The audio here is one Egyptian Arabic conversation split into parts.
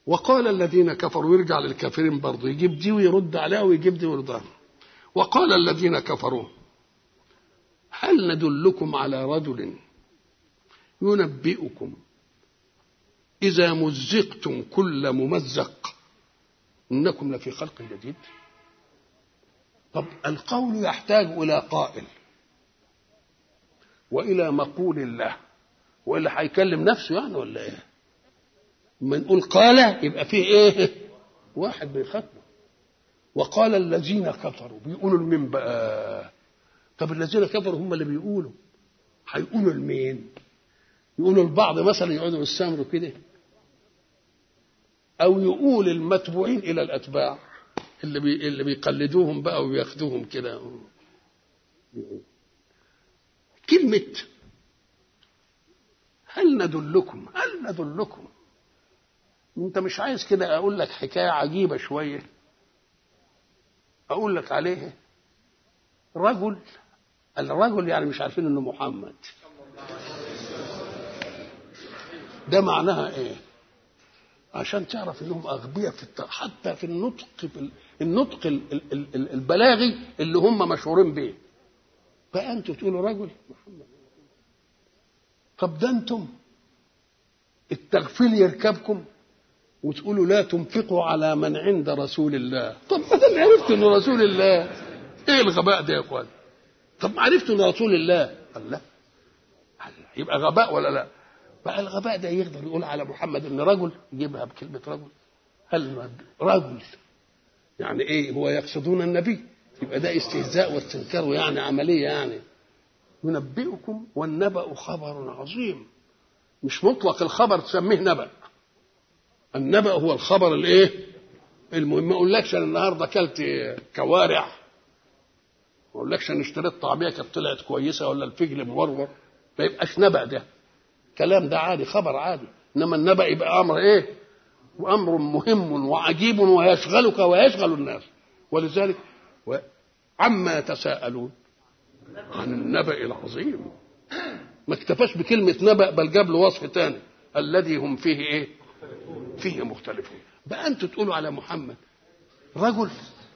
وقال الذين كفروا يرجع للكافرين برضه يجيب دي ويرد عليها ويجيب دي ويرد عليها وقال الذين كفروا هل ندلكم على رجل ينبئكم إذا مزقتم كل ممزق إنكم لفي خلق جديد طب القول يحتاج إلى قائل وإلى مقول الله وإلا هيكلم نفسه يعني ولا إيه؟ ما نقول قال يبقى فيه إيه؟ واحد بيخاطبه وقال الذين كفروا بيقولوا لمين بقى؟ طب الذين كفروا هم اللي بيقولوا هيقولوا لمين؟ يقولوا البعض مثلا يقعدوا يستمروا كده او يقول المتبوعين الى الاتباع اللي بي اللي بيقلدوهم بقى وبياخدوهم كده كلمة هل ندلكم هل ندلكم انت مش عايز كده اقول لك حكاية عجيبة شوية اقول لك عليه رجل الرجل يعني مش عارفين انه محمد ده معناها ايه عشان تعرف انهم اغبياء في الت... حتى في النطق في النطق ال... ال... ال... البلاغي اللي هم مشهورين بيه بقى انتوا تقولوا رجل محمد طب ده انتم التغفيل يركبكم وتقولوا لا تنفقوا على من عند رسول الله طب ما دام عرفت انه رسول الله ايه الغباء ده يا اخوان طب ما عرفت انه رسول الله قال لا يبقى غباء ولا لا بقى الغباء ده يقدر يقول على محمد ان رجل يجيبها بكلمه رجل هل رجل يعني ايه هو يقصدون النبي يبقى ده استهزاء واستنكار يعني عمليه يعني ينبئكم والنبأ خبر عظيم مش مطلق الخبر تسميه نبأ النبأ هو الخبر الايه المهم ما اقولكش انا النهارده اكلت كوارع ما اقولكش انا اشتريت طعميه كانت طلعت كويسه ولا الفجل مورور ما يبقاش نبأ ده كلام ده عادي خبر عادي انما النبأ يبقى امر ايه وامر مهم وعجيب ويشغلك ويشغل الناس ولذلك و... عما يتساءلون عن النبأ العظيم ما اكتفاش بكلمة نبأ بل جاب له وصف تاني الذي هم فيه ايه فيه مختلفون بقى انتوا تقولوا على محمد رجل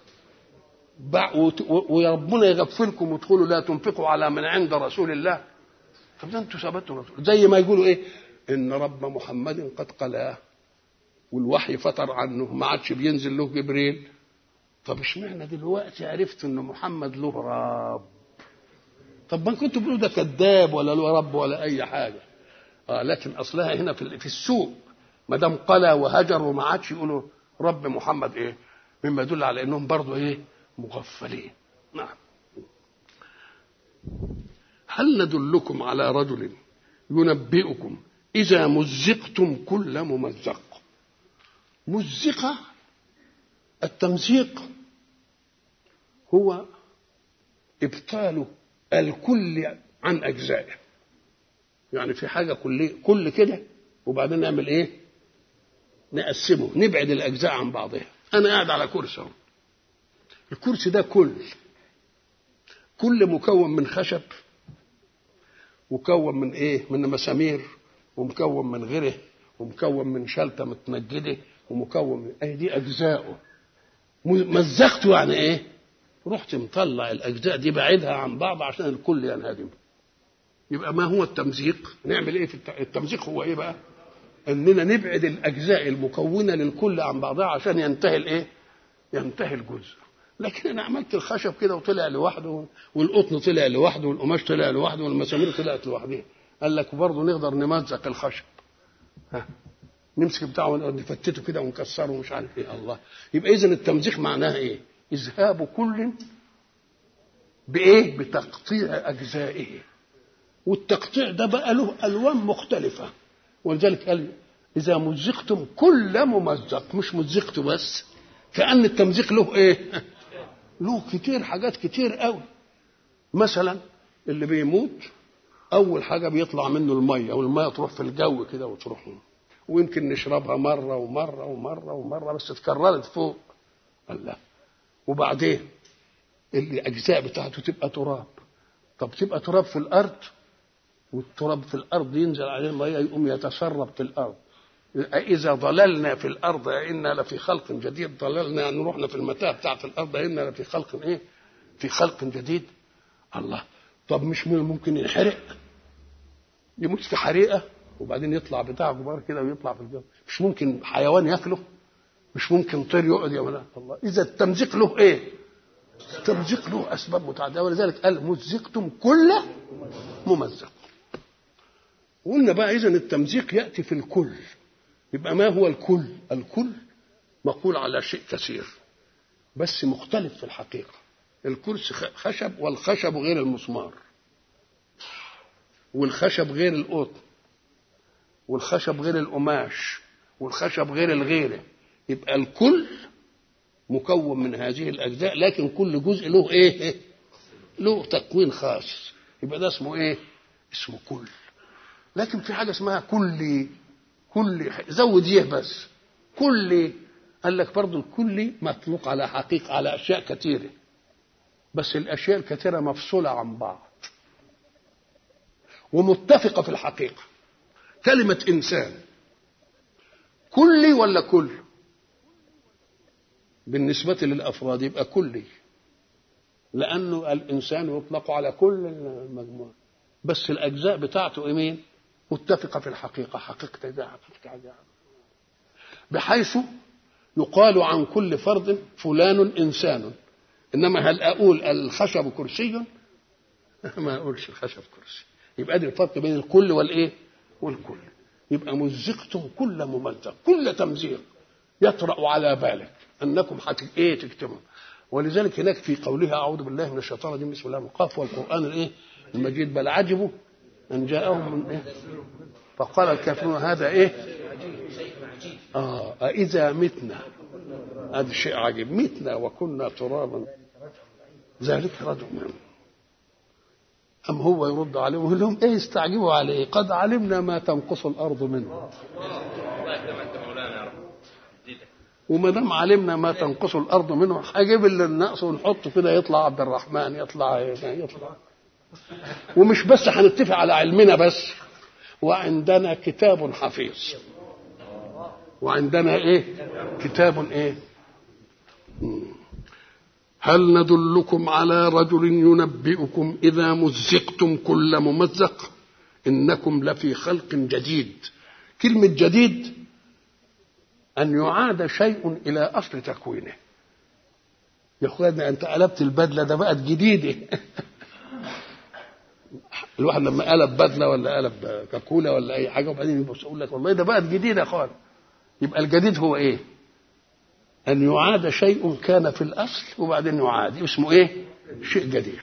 وربنا يغفلكم وتقولوا لا تنفقوا على من عند رسول الله طب ده انتوا ثبتوا رسول زي ما يقولوا ايه ان رب محمد قد قلاه والوحي فتر عنه ما عادش بينزل له جبريل طب اشمعنى دلوقتي عرفت ان محمد له رب طب ما كنتوا بتقولوا ده كذاب ولا له رب ولا اي حاجه اه لكن اصلها هنا في في السوق ما دام قلى وهجر وما عادش يقولوا رب محمد ايه مما يدل على انهم برضه ايه مغفلين نعم هل ندلكم على رجل ينبئكم إذا مزقتم كل ممزق مزقة التمزيق هو إبطال الكل عن أجزائه يعني في حاجة كل كل كده وبعدين نعمل إيه؟ نقسمه نبعد الأجزاء عن بعضها أنا قاعد على كرسي أهو الكرسي ده كل كل مكون من خشب مكون من ايه من مسامير ومكون من غيره ومكون من شلته متنجده ومكون من ايه دي اجزاؤه مزقته يعني ايه رحت مطلع الاجزاء دي بعيدها عن بعض عشان الكل ينهدم يبقى ما هو التمزيق نعمل ايه في التمزيق هو ايه بقى اننا نبعد الاجزاء المكونه للكل عن بعضها عشان ينتهي الايه ينتهي الجزء لكن انا عملت الخشب كده وطلع لوحده والقطن طلع لوحده والقماش طلع لوحده والمسامير طلعت لوحدها قال لك برضه نقدر نمزق الخشب ها نمسك بتاعه ونفتته كده ونكسره ومش عارف ايه الله يبقى اذا التمزيق معناها ايه اذهاب كل بايه بتقطيع اجزائه والتقطيع ده بقى له الوان مختلفه ولذلك قال اذا مزقتم كل ممزق مش مزقته بس كان التمزيق له ايه له كتير حاجات كتير قوي مثلا اللي بيموت اول حاجه بيطلع منه الميه والميه تروح في الجو كده وتروح ويمكن نشربها مره ومره ومره ومره بس اتكررت فوق الله وبعدين الاجزاء بتاعته تبقى تراب طب تبقى تراب في الارض والتراب في الارض ينزل عليه الميه يقوم يتسرب في الارض إذا ضللنا في الأرض إنا لفي خلق جديد ضللنا يعني رحنا في المتاهة بتاعت الأرض إنا لفي خلق إيه؟ في خلق جديد الله طب مش ممكن ينحرق يموت في حريقة وبعدين يطلع بتاع جبار كده ويطلع في الجو مش ممكن حيوان ياكله مش ممكن طير يقعد يا ولا الله إذا التمزيق له إيه؟ التمزيق له أسباب متعددة ولذلك قال مزقتم كل ممزق قلنا بقى إذا التمزيق يأتي في الكل يبقى ما هو الكل الكل مقول على شيء كثير بس مختلف في الحقيقة الكرسي خشب والخشب غير المسمار والخشب غير القطن والخشب غير القماش والخشب غير الغيره يبقى الكل مكون من هذه الأجزاء لكن كل جزء له إيه له تكوين خاص يبقى ده اسمه إيه اسمه كل لكن في حاجة اسمها كلي كل زود يه بس كل قال لك برضه الكلي مطلوق على حقيقة على أشياء كثيرة بس الأشياء الكثيرة مفصولة عن بعض ومتفقة في الحقيقة كلمة إنسان كلي ولا كل بالنسبة للأفراد يبقى كلي لأنه الإنسان يطلق على كل المجموعة بس الأجزاء بتاعته إيه متفقة في الحقيقة حقيقة ده حقيقة ده بحيث يقال عن كل فرد فلان إنسان إنما هل أقول الخشب كرسي ما أقولش الخشب كرسي يبقى دي الفرق بين الكل والإيه والكل يبقى مزقتم كل ممزق كل تمزيق يطرأ على بالك أنكم حت إيه تكتموا ولذلك هناك في قولها أعوذ بالله من الشيطان الرجيم بسم الله القاف والقرآن الإيه المجيد بل عجبوا أن جاءهم من إيه فقال الكافرون هذا إيه آه إذا متنا هذا شيء عجيب متنا وكنا ترابا ذلك رجل منهم أم هو يرد عليهم ويقول لهم إيه استعجبوا عليه قد علمنا ما تنقص الأرض منه وما دام علمنا ما تنقص الأرض منه هجيب اللي النقص ونحطه كده يطلع عبد الرحمن يطلع يطلع ومش بس هنتفق على علمنا بس وعندنا كتاب حفيظ وعندنا ايه كتاب ايه هل ندلكم على رجل ينبئكم اذا مزقتم كل ممزق انكم لفي خلق جديد كلمه جديد ان يعاد شيء الى اصل تكوينه يا اخوانا انت قلبت البدله ده بقت جديده الواحد لما قلب بدله ولا قلب كاكولا ولا اي حاجه وبعدين يبص يقول لك والله ده بقت جديده خالص يبقى الجديد هو ايه؟ ان يعاد شيء كان في الاصل وبعدين يعاد اسمه ايه؟ شيء جديد